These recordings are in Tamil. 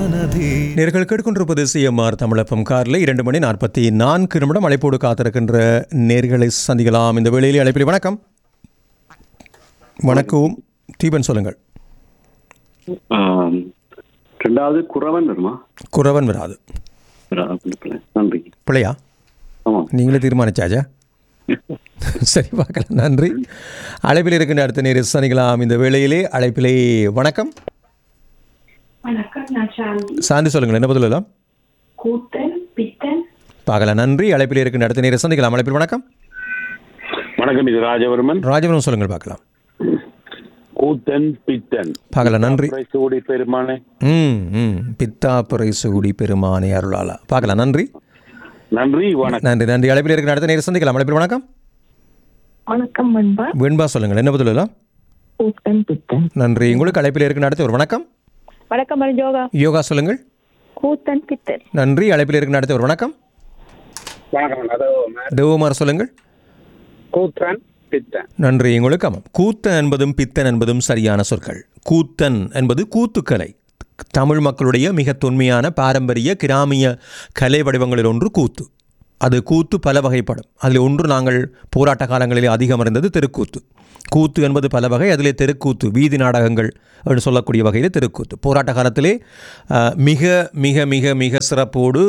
மனதே நேர்கள் கேட்டுக்கொண்டிருப்பது சிஎம்ஆர் தமிழப்பம் காரில் இரண்டு மணி நாற்பத்தி நான்கு நிமிடம் அழைப்போடு காத்திருக்கின்ற நேர்களை சந்திக்கலாம் இந்த வேளையில் அழைப்பில் வணக்கம் வணக்கம் தீபன் சொல்லுங்கள் ஆம். ரெண்டாவது குறவன் வருமா குறவன் வராது நன்றி பிள்ளையா ஆமாம் நீங்களே தீர்மானிச்சாச்சா சரி பார்க்கலாம் நன்றி அழைப்பில் இருக்கின்ற அடுத்த நேர் சந்திக்கலாம் இந்த வேளையிலே அழைப்பிலே வணக்கம் வணக்கம் நான் சாந்தி சாந்தி சொல்லுங்கள் என்ன பதில் எல்லாம் கூத்தன் பித்தன் பார்க்கலாம் நன்றி அழைப்பில் இருக்கின்ற அடுத்த நேர் சந்திக்கலாம் அழைப்பில் வணக்கம் வணக்கம் இது ராஜவர்மன் ராஜபுரம் சொல்லுங்கள் பார்க்கலாம் கூத்தன் பித்தன் பார்க்கலாம் நன்றி சூடி பெருமானே ம் ம் பித்தாப்புரை சூடி பெருமானே அருளாளா பார்க்கலாம் நன்றி நன்றி வணக்கம் நன்றி நன்றி அழைப்பில் இருக்கிற அடுத்த நேரம் சந்திக்கலாம் அழைப்பில் வணக்கம் வணக்கம் வெண்பா வெண்பா சொல்லுங்கள் என்ன பதில் எல்லாம் கூத்தன் பித்தன் நன்றி உங்களுக்கு அழைப்பில் இருக்கிற அடுத்த ஒரு வணக்கம் வணக்கம் யோகா யோகா சொல்லுங்கள் கூத்தன் பித்தன் நன்றி அழைப்பில் இருக்கிற அடுத்த ஒரு வணக்கம் வணக்கம் அதோ தேவமார் சொல்லுங்கள் கூத்தன் பித்தன் நன்றி உங்களுக்கு ஆமாம் கூத்தன் என்பதும் பித்தன் என்பதும் சரியான சொற்கள் கூத்தன் என்பது கூத்துக்கலை தமிழ் மக்களுடைய மிக தொன்மையான பாரம்பரிய கிராமிய கலை வடிவங்களில் ஒன்று கூத்து அது கூத்து பல வகைப்படும் அதில் ஒன்று நாங்கள் போராட்ட காலங்களிலே அதிகம் அறிந்தது தெருக்கூத்து கூத்து என்பது பல வகை அதிலே தெருக்கூத்து வீதி நாடகங்கள் என்று சொல்லக்கூடிய வகையில் தெருக்கூத்து போராட்ட காலத்திலே அஹ், மிக மிக மிக மிக சிறப்போடு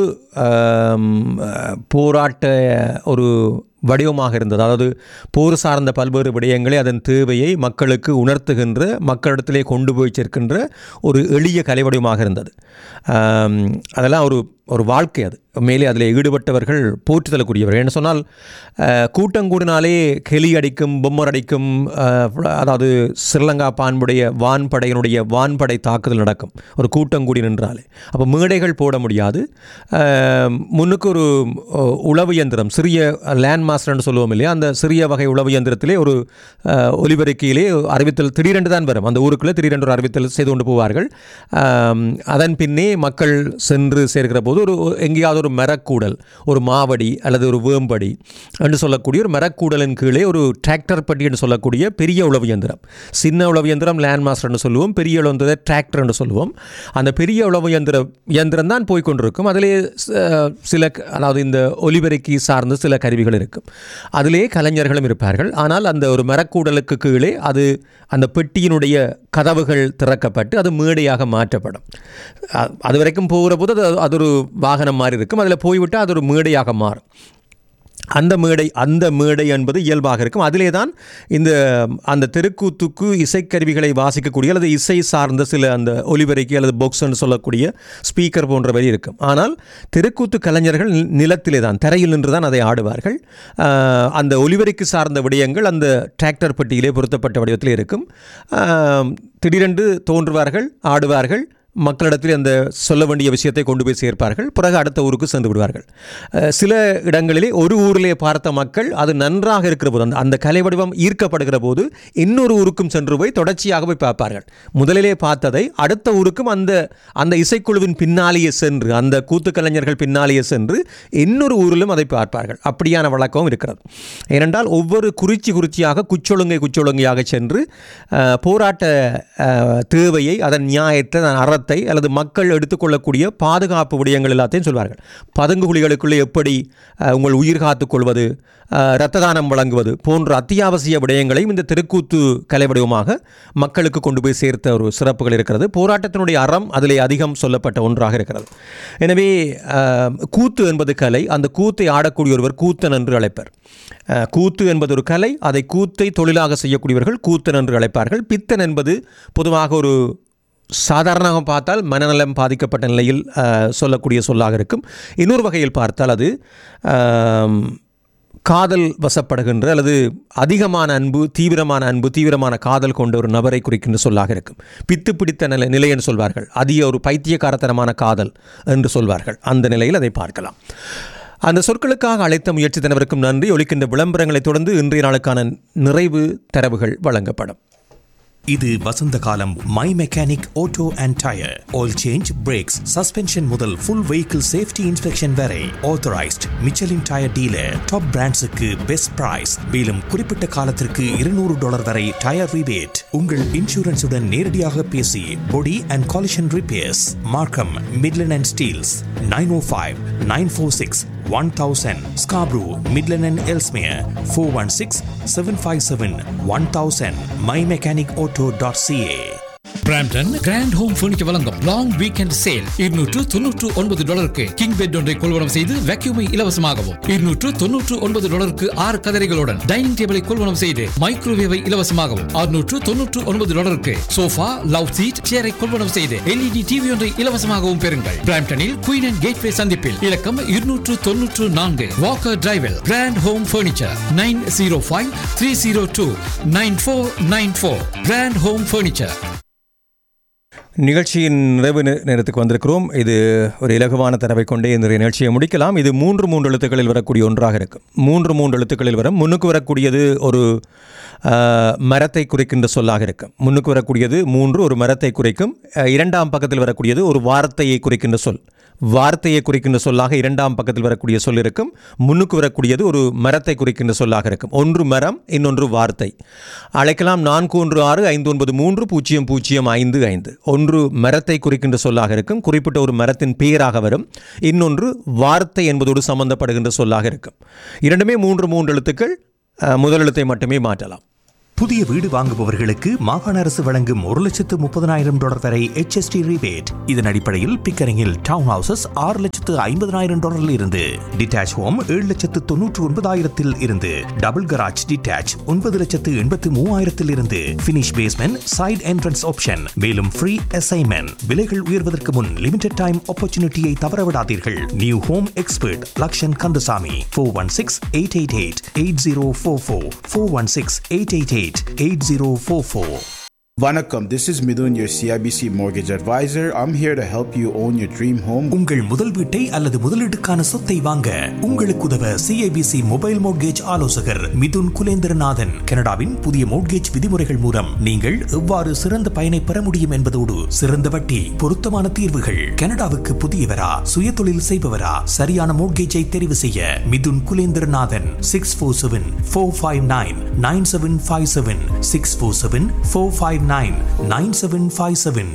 ஆம், அஹ், போராட்ட ஒரு வடிவமாக இருந்தது அதாவது போர் சார்ந்த பல்வேறு விடயங்களை அதன் தேவையை மக்களுக்கு உணர்த்துகின்ற மக்களிடத்திலே கொண்டு போய் சேர்க்கின்ற ஒரு எளிய கலை வடிவமாக இருந்தது ஆம், அதெல்லாம் ஒரு ஒரு வாழ்க்கை அது மேலே அதில் ஈடுபட்டவர்கள் போற்றுதலுக்குரியவர்கள் என்ன சொன்னால் அஹ், கூட்டம் கூடினாலே கெலி அடிக்கும் பொம்மர் அடிக்கும் அஹ், அதாவது ஸ்ரீலங்கா பான்புடைய வான்படையினுடைய வான்படை தாக்குதல் நடக்கும் ஒரு கூட்டம் கூடி நின்றாலே அப்போ மேடைகள் போட முடியாது அஹ், முன்னுக்கு ஒரு அஹ், உளவு இயந்திரம் சிறிய லேண்ட் மாஸ்டர்னு சொல்லுவோம் இல்லையா அந்த சிறிய வகை உளவு இயந்திரத்திலே ஒரு அஹ், ஒலிபெருக்கியிலே அறிவித்தல் திடீரென்று தான் வரும் அந்த ஊருக்குள்ளே திடீரென்று ஒரு அறிவித்தல் செய்து கொண்டு போவார்கள் ஆம், அதன் பின்னே மக்கள் சென்று சேர்க்கிற போது ஒரு எங்கேயாவது ஒரு மரக்கூடல் ஒரு மாவடி அல்லது ஒரு வேம்படி என்று சொல்லக்கூடிய ஒரு மரக்கூடலின் கீழே ஒரு டிராக்டர் பட்டி என்று சொல்லக்கூடிய பெரிய உளவு இயந்திரம் சின்ன உளவு இயந்திரம் லேண்ட் மாஸ்டர்னு சொல்லுவோம் பெரிய உளவு இயந்திரம் டிராக்டர் என்று சொல்லுவோம் அந்த பெரிய உளவு இயந்திர இயந்திரம் தான் போய் கொண்டிருக்கும் அதிலே ச- சில க- அதாவது இந்த ஒலிபெருக்கி சார்ந்த சில கருவிகள் இருக்கும் அதிலே கலைஞர்களும் இருப்பார்கள் ஆனால் அந்த ஒரு மரக்கூடலுக்கு கீழே அது அந்த பெட்டியினுடைய கதவுகள் திறக்கப்பட்டு அது மேடையாக மாற்றப்படும் அ- அது வரைக்கும் போகிற போது அது அது ஒரு வாகனம் மாதிரி இருக்கும் அதில் போய்விட்டால் அது ஒரு மேடையாக மாறும் அந்த மேடை அந்த மேடை என்பது இயல்பாக இருக்கும் அதிலே தான் இந்த அந்த தெருக்கூத்துக்கு இசைக்கருவிகளை வாசிக்கக்கூடிய அல்லது இசை சார்ந்த சில அந்த ஒலிபெருக்கி அல்லது பொக்ஸ்ன்னு சொல்லக்கூடிய ஸ்பீக்கர் போன்றவை இருக்கும் ஆனால் தெருக்கூத்து கலைஞர்கள் நி- நிலத்திலே தான் தரையில் நின்று தான் அதை ஆடுவார்கள் ஆஹ், அந்த ஒலிபெருக்கி சார்ந்த விடயங்கள் அந்த டிராக்டர் பெட்டியிலே பொருத்தப்பட்ட வடிவத்தில் இருக்கும் ஆஹ், திடீரென்று தோன்றுவார்கள் ஆடுவார்கள் மக்களிடத்தில் அந்த சொல்ல வேண்டிய விஷயத்தை கொண்டு போய் சேர்ப்பார்கள் பிறகு அடுத்த ஊருக்கு சென்று விடுவார்கள் அஹ் சில இடங்களிலே ஒரு ஊரிலே பார்த்த மக்கள் அது நன்றாக இருக்கிற போது அந்த அந்த கலை வடிவம் ஈர்க்கப்படுகிற போது இன்னொரு ஊருக்கும் சென்று போய் தொடர்ச்சியாக போய் பார்ப்பார்கள் முதலிலே பார்த்ததை அடுத்த ஊருக்கும் அந்த அந்த இசைக்குழுவின் பின்னாலேயே சென்று அந்த கூத்து கலைஞர்கள் பின்னாலேயே சென்று இன்னொரு ஊரிலும் அதை பார்ப்பார்கள் அப்படியான வழக்கமும் இருக்கிறது ஏனென்றால் ஒவ்வொரு குறிச்சி குறிச்சியாக குச்சொழுங்கை குச்சொழுங்கையாக சென்று அஹ், போராட்ட அஹ், தேவையை அதன் நியாயத்தை அதன் அறத்தை அல்லது மக்கள் எடுத்துக்கொள்ளக்கூடிய பாதுகாப்பு விடயங்கள் எல்லாத்தையும் சொல்வார்கள் பதுங்கு குழிகளுக்குள்ளே எப்படி அஹ், உங்கள் உயிர் காத்துக் கொள்வது அஹ், இரத்த தானம் வழங்குவது போன்ற அத்தியாவசிய விடயங்களையும் இந்த தெருக்கூத்து கலை வடிவமாக மக்களுக்கு கொண்டு போய் சேர்த்த ஒரு சிறப்புகள் இருக்கிறது போராட்டத்தினுடைய அறம் அதிலே அதிகம் சொல்லப்பட்ட ஒன்றாக இருக்கிறது எனவே அஹ், கூத்து என்பது கலை அந்த கூத்தை ஆடக்கூடிய ஒருவர் கூத்தன் என்று அழைப்பர் அஹ், கூத்து என்பது ஒரு கலை அதை கூத்தை தொழிலாக செய்யக்கூடியவர்கள் கூத்தன் என்று அழைப்பார்கள் பித்தன் என்பது பொதுவாக ஒரு சாதாரணமாக பார்த்தால் மனநலம் பாதிக்கப்பட்ட நிலையில் அஹ், சொல்லக்கூடிய சொல்லாக இருக்கும் இன்னொரு வகையில் பார்த்தால் அது ஆம், காதல் வசப்படுகின்ற அல்லது அதிகமான அன்பு தீவிரமான அன்பு தீவிரமான காதல் கொண்ட ஒரு நபரை குறிக்கின்ற சொல்லாக இருக்கும் பித்து பிடித்த நிலை நிலை என்று சொல்வார்கள் அதிக ஒரு பைத்தியக்காரத்தனமான காதல் என்று சொல்வார்கள் அந்த நிலையில் அதை பார்க்கலாம் அந்த சொற்களுக்காக அழைத்த முயற்சி தனவருக்கும் நன்றி ஒலிக்கின்ற விளம்பரங்களைத் தொடர்ந்து இன்றைய நாளுக்கான நிறைவு தரவுகள் வழங்கப்படும் இது வசந்த காலம் my mechanic auto and tyre oil change brakes suspension முதல் ஃபுல் வெஹிக்கிள் சேஃப்டி இன்ஸ்பெக்ஷன் வரை authorised Michelin tyre dealer top பிராண்ட்ஸுக்கு பெஸ்ட் பிரைஸ் மேலும் குறிப்பிட்ட காலத்திற்கு இருநூறு டாலர் வரை டயர் ரிபேட் உங்கள் இன்சூரன்ஸுடன் நேரடியாக பேசி body and collision repairs Markham Midland and Steeles nine O five nine four six one thousand Scarborough Midland and Ellesmere four one six seven five seven one thousand my mechanic auto dot CA Brampton grand home furniture வழங்கும் லாங் வீக்கெண்ட் சேல் இருநூற்று தொன்னூற்று ஒன்பது டாலருக்கு கிங் பெட் ஒன்றை கொள்வனம் செய்து வேக்யூமை இலவசமாகவும் இருநூற்று தொன்னூற்று ஒன்பது டாலருக்கு ஆறு கதரைகளுடன் டைனிங் டேபிளை கொள்வனம் செய்து மைக்ரோவேவை இலவசமாகவும் அறுநூற்று தொன்னூற்று ஒன்பது டாலருக்கு சோஃபா லவ் சீட் சேரை கொள்வனம் செய்து எல்இடி டிவி ஒன்றை இலவசமாகவும் பெறுங்கள் பிராம்டனில் குயின் அண்ட் கேட்வே சந்திப்பில் இலக்கம் இருநூற்று தொன்னூற்று நான்கு வாக்கர் டிரைவில் grand home furniture nine zero five three zero two nine four nine four grand home furniture நிகழ்ச்சியின் நிறைவு நே- நேரத்துக்கு வந்திருக்கிறோம் இது ஒரு இலகுவான தரவை கொண்டே இந்த நிகழ்ச்சியை முடிக்கலாம் இது மூன்று மூன்று எழுத்துக்களில் வரக்கூடிய ஒன்றாக இருக்கும் மூன்று மூன்று எழுத்துக்களில் வரும் முன்னுக்கு வரக்கூடியது ஒரு ஆ, மரத்தை குறிக்கின்ற சொல்லாக இருக்கும் முன்னுக்கு வரக்கூடியது மூன்று ஒரு மரத்தை குறிக்கும் அ, இரண்டாம் பக்கத்தில் வரக்கூடியது ஒரு வார்த்தையை குறிக்கின்ற சொல் வார்த்தையை குறிக்கின்ற சொல்லாக இரண்டாம் பக்கத்தில் வரக்கூடிய சொல் இருக்கும் முன்னுக்கு வரக்கூடியது ஒரு மரத்தை குறிக்கின்ற சொல்லாக இருக்கும் ஒன்று மரம் இன்னொன்று வார்த்தை அழைக்கலாம் நான்கு ஒன்று ஆறு ஐந்து ஒன்பது மூன்று பூஜ்ஜியம் பூஜ்ஜியம் ஐந்து ஐந்து ஒன்று மரத்தை குறிக்கின்ற சொல்லாக இருக்கும் குறிப்பிட்ட ஒரு மரத்தின் பெயராக வரும் இன்னொன்று வார்த்தை என்பதோடு சம்பந்தப்படுகின்ற சொல்லாக இருக்கும் இரண்டுமே மூன்று மூன்று எழுத்துக்கள் அஹ், முதல் எழுத்தை மட்டுமே மாற்றலாம் புதிய வீடு வாங்குபவர்களுக்கு மாகாண அரசு வழங்கும் ஒரு லட்சத்து முப்பதனாயிரம் டாலர் வரை HST rebate இதன் அடிப்படையில் பிக்கரிங்கில் டவுன் ஹவுசஸ் ஆறு லட்சத்து ஐம்பதனாயிரம் டாலரில் இருந்து டிட்டாச் ஹோம் ஏழு லட்சத்து தொன்னூற்று ஒன்பதாயிரத்தில் இருந்து டபுள் கராஜ் டிட்டாச் ஒன்பது லட்சத்து எண்பத்து மூவாயிரத்தில் இருந்து finish basement side entrance option மேலும் ஃப்ரீ அசைன்மெண்ட் விலைகள் உயர்வதற்கு முன் லிமிடெட் டைம் ஆப்பர்ச்சுனிட்டியை தவறவிடாதீர்கள் new home expert Lakshan Kandasamy four one six eight eight eight eight zero four four four one six eight eight eight eight zero four four Vanakkam, this is Midun, your CIBC mortgage advisor. I'm here to help you own your dream home. உங்கள் முதல் வீட்டை அல்லது முதலீட்டுக்கான சொத்தை வாங்க உங்களுக்கு உதவ சிஐபிசி மொபைல் மோட்கேஜ் ஆலோசகர் மிதுன் குலேந்திரநாதன் கனடாவின் புதிய மோட்கேஜ் விதிமுறைகள் மூலம் நீங்கள் எவ்வாறு சிறந்த பயனை பெற முடியும் என்பதோடு சிறந்த வட்டி பொருத்தமான தீர்வுகள் கனடாவுக்கு புதியவரா சுயதொழில் செய்பவரா சரியான மோட்கேஜை தெரிவு செய்ய Mithun Kulendranathan six four seven four five nine nine seven five seven six four seven four five nine nine seven five seven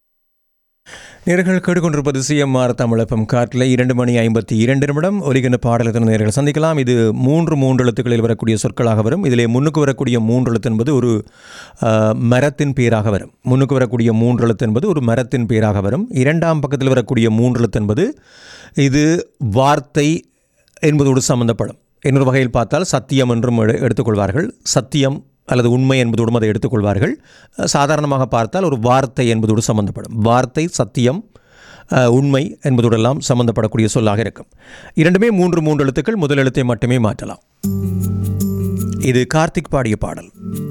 நேர்கள் கேட்டுக்கொண்டிருப்பது சிஎம்ஆர் தமிழப்பம் காட்டில் இரண்டு மணி ஐம்பத்தி இரண்டு நிமிடம் ஒலிகின்ற பாடலத்தின் நேர்கள் சந்திக்கலாம் இது மூன்று மூன்று எழுத்துக்களில் வரக்கூடிய சொற்களாக வரும் இதிலே முன்னுக்கு வரக்கூடிய மூன்று எழுத்து என்பது ஒரு ஆ, மரத்தின் பேராக வரும் முன்னுக்கு வரக்கூடிய மூன்று எழுத்து என்பது ஒரு மரத்தின் பேராக வரும் இரண்டாம் பக்கத்தில் வரக்கூடிய மூன்று எழுத்து என்பது இது வார்த்தை என்பதோடு சம்பந்தப்படும் இன்னொரு வகையில் பார்த்தால் சத்தியம் என்றும் எடு- எடுத்துக்கொள்வார்கள் சத்தியம் அல்லது உண்மை என்பதோடும் அதை எடுத்துக்கொள்வார்கள் அஹ் சாதாரணமாக பார்த்தால் ஒரு வார்த்தை என்பதோடு சம்பந்தப்படும் வார்த்தை சத்தியம் அஹ், உண்மை என்பதோடெல்லாம் சம்பந்தப்படக்கூடிய சொல்லாக இருக்கும் இரண்டுமே மூன்று மூன்று எழுத்துக்கள் முதல் எழுத்தை மட்டுமே மாற்றலாம் இது கார்த்திக் பாடிய பாடல்